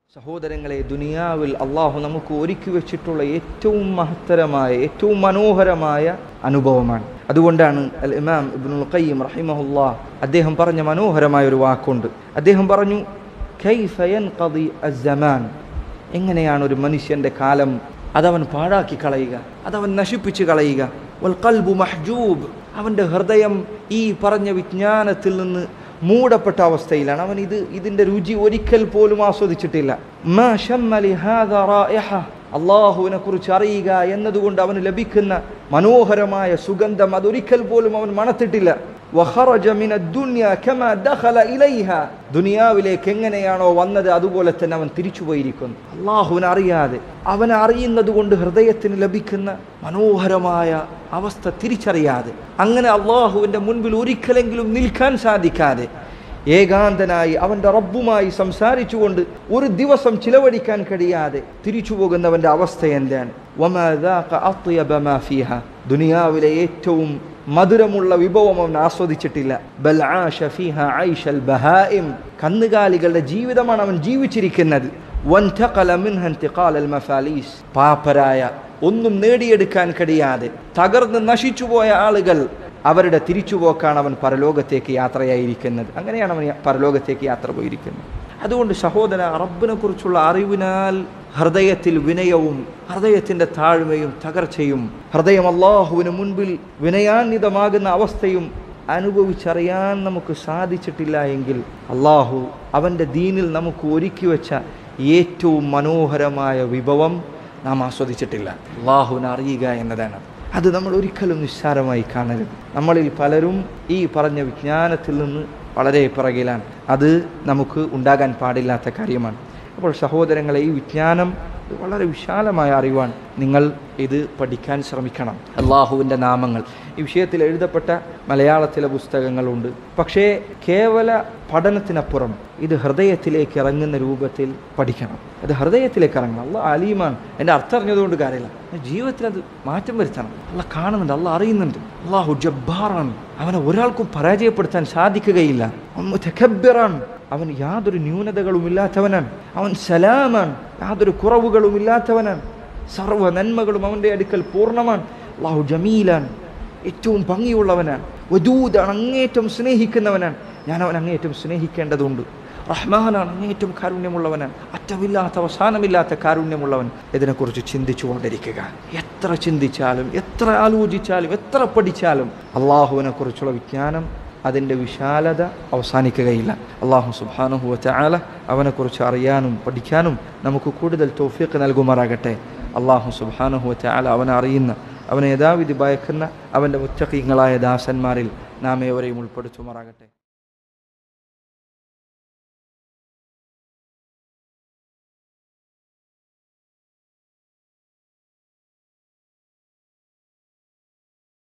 സഹോദരങ്ങളെ ദുനിയാവിൽ അള്ളാഹു നമുക്ക് ഒരുക്കി വെച്ചിട്ടുള്ള ഏറ്റവും മഹത്തരമായ ഏറ്റവും മനോഹരമായ അനുഭവമാണ് അതുകൊണ്ടാണ് അൽ ഇമാം ഇബ്നുൽ ഖയ്യിം റഹിമഹുല്ലാ അദ്ദേഹം പറഞ്ഞ മനോഹരമായ ഒരു വാക്കുണ്ട് അദ്ദേഹം പറഞ്ഞു "കൈഫ യൻഖദി അസ്സമാൻ?" എങ്ങനെയാണ് ഒരു മനുഷ്യൻ്റെ കാലം അതവൻ പാഴാക്കി കളയുക അതവൻ നശിപ്പിച്ച് കളയുക വൽ ഖൽബു മഹ്ജൂബ് അവൻ്റെ ഹൃദയം ഈ പറഞ്ഞ വിജ്ഞാനത്തിൽ നിന്ന് മൂടപ്പെട്ട അവസ്ഥയിലാണ് അവൻ ഇത് ഇതിൻ്റെ രുചി ഒരിക്കൽ പോലും ആസ്വദിച്ചിട്ടില്ല മാ ശമ്മ ലിഹാദ റായിഹ. അള്ളാഹുവിനെ കുറിച്ച് അറിയുക എന്നതുകൊണ്ട് അവന് ലഭിക്കുന്ന മനോഹരമായ സുഗന്ധം അതൊരിക്കൽ പോലും അവൻ മണത്തിട്ടില്ല വഖറജ മിന ദുനിയ കമാ ദഖല ഇലൈഹ. ദുനിയാവിലേക്ക് എങ്ങനെയാണോ വന്നത് അതുപോലെ തന്നെ അവൻ തിരിച്ചു പോയിരിക്കുന്നു അള്ളാഹുവിനെ അറിയാതെ അവനെ അറിയുന്നത് കൊണ്ട് ഹൃദയത്തിന് ലഭിക്കുന്ന മനോഹരമായ അവസ്ഥ തിരിച്ചറിയാതെ അങ്ങനെ അള്ളാഹുവിൻ്റെ മുൻപിൽ ഒരിക്കലെങ്കിലും നിൽക്കാൻ സാധിക്കാതെ ഏകാന്തനായി അവൻ്റെ റബ്ബുമായി സംസാരിച്ചുകൊണ്ട് ഒരു ദിവസം ചിലവഴിക്കാൻ കഴിയാതെ തിരിച്ചു പോകുന്നവൻ്റെ അവസ്ഥ എന്താണ് വമാ ذاق أطيب ما فيها. ദുനിയാവിലെ ഏറ്റവും മധുരമുള്ള വിഭവം അവൻ ആസ്വദിച്ചിട്ടില്ല ബൽ ആശ ഫീഹ ഐഷൽ ബഹായിം കന്നുകാലികളുടെ ജീവിതമാണ് അവൻ ജീവിച്ചിരിക്കുന്നത് വൻതഖല മിൻഹ ഇന്തിഖാൽ അൽ മഫാലീസ് പാപ്പരായ ഒന്നും നേടിയെടുക്കാൻ കഴിയാതെ തകർന്ന് നശിച്ചുപോയ ആളുകൾ അവരുടെ തിരിച്ചുപോക്കാണ് അവൻ പരലോകത്തേക്ക് യാത്രയായിരിക്കുന്നത് അങ്ങനെയാണ് അവൻ പരലോകത്തേക്ക് യാത്ര പോയിരിക്കുന്നത് അതുകൊണ്ട് സഹോദര റബ്ബിനെ കുറിച്ചുള്ള അറിവിനാൽ ഹൃദയത്തിൽ വിനയവും ഹൃദയത്തിൻ്റെ താഴ്മയും തകർച്ചയും ഹൃദയം അള്ളാഹുവിന് മുൻപിൽ വിനയാന്വിതമാകുന്ന അവസ്ഥയും അനുഭവിച്ചറിയാൻ നമുക്ക് സാധിച്ചിട്ടില്ല എങ്കിൽ അള്ളാഹു അവൻ്റെ ദീനിൽ നമുക്ക് ഒരുക്കി വെച്ച ഏറ്റവും മനോഹരമായ വിഭവം നാം ആസ്വദിച്ചിട്ടില്ല അള്ളാഹുവിനെ അറിയുക എന്നതാണ് അത് നമ്മൾ ഒരിക്കലും നിസ്സാരമായി കാണരുത് നമ്മളിൽ പലരും ഈ പറഞ്ഞ വിജ്ഞാനത്തിൽ നിന്ന് വളരെ പിറകിലാണ് അത് നമുക്ക് ഉണ്ടാകാൻ പാടില്ലാത്ത കാര്യമാണ് അപ്പോൾ സഹോദരങ്ങളെ ഈ വിജ്ഞാനം ഇത് വളരെ വിശാലമായ അറിവാണ് നിങ്ങൾ ഇത് പഠിക്കാൻ ശ്രമിക്കണം അള്ളാഹുവിൻ്റെ നാമങ്ങൾ ഈ വിഷയത്തിൽ എഴുതപ്പെട്ട മലയാളത്തിലെ പുസ്തകങ്ങളുണ്ട് പക്ഷേ കേവല പഠനത്തിനപ്പുറം ഇത് ഹൃദയത്തിലേക്ക് ഇറങ്ങുന്ന രൂപത്തിൽ പഠിക്കണം അത് ഹൃദയത്തിലേക്ക് ഇറങ്ങണം അല്ല അലീമാണ് എൻ്റെ അർത്ഥം അറിഞ്ഞതുകൊണ്ട് കാര്യമില്ല ജീവിതത്തിൽ അത് മാറ്റം വരുത്തണം അല്ല കാണുന്നുണ്ട് അല്ല അറിയുന്നുണ്ട് അള്ളാഹു ജബ്ബാറാണ് അവനെ ഒരാൾക്കും പരാജയപ്പെടുത്താൻ സാധിക്കുകയില്ല മുതകബ്ബിറാണ് അവൻ യാതൊരു ന്യൂനതകളും ഇല്ലാത്തവനാണ് അവൻ സലാമാണ് യാതൊരു കുറവുകളും ഇല്ലാത്തവനാണ് സർവ്വ നന്മകളും അവൻ്റെ അടുക്കൽ പൂർണ്ണമാണ് അള്ളാഹു ജമീലാണ് ഏറ്റവും ഭംഗിയുള്ളവനാണ് വജൂദാണ് അങ്ങേറ്റം സ്നേഹിക്കുന്നവനാണ് ഞാൻ അവൻ അങ്ങേറ്റം സ്നേഹിക്കേണ്ടതുണ്ട് റഹ്മാനാണ് അങ്ങേറ്റം കാരുണ്യമുള്ളവനാണ് അറ്റമില്ലാത്ത അവസാനമില്ലാത്ത കാരുണ്യമുള്ളവൻ ഇതിനെക്കുറിച്ച് ചിന്തിച്ചു കൊണ്ടിരിക്കുക എത്ര ചിന്തിച്ചാലും എത്ര ആലോചിച്ചാലും എത്ര പഠിച്ചാലും അള്ളാഹുവിനെ കുറിച്ചുള്ള വിജ്ഞാനം അതിൻ്റെ വിശാലത അവസാനിക്കുകയില്ല അള്ളാഹു സുബാനുഹുവ ചാല അവനെക്കുറിച്ച് അറിയാനും പഠിക്കാനും നമുക്ക് കൂടുതൽ തോഫിക്ക് നൽകുമാറാകട്ടെ അള്ളാഹു സുബാനുഹുവ ചാല അവനെ അറിയുന്ന അവനെ യഥാവിധി ഭയക്കുന്ന അവൻ്റെ മുത്തക്കീങ്ങളായ ദാസന്മാരിൽ നാം ഏവരെയും ഉൾപ്പെടുത്തുമാറാകട്ടെ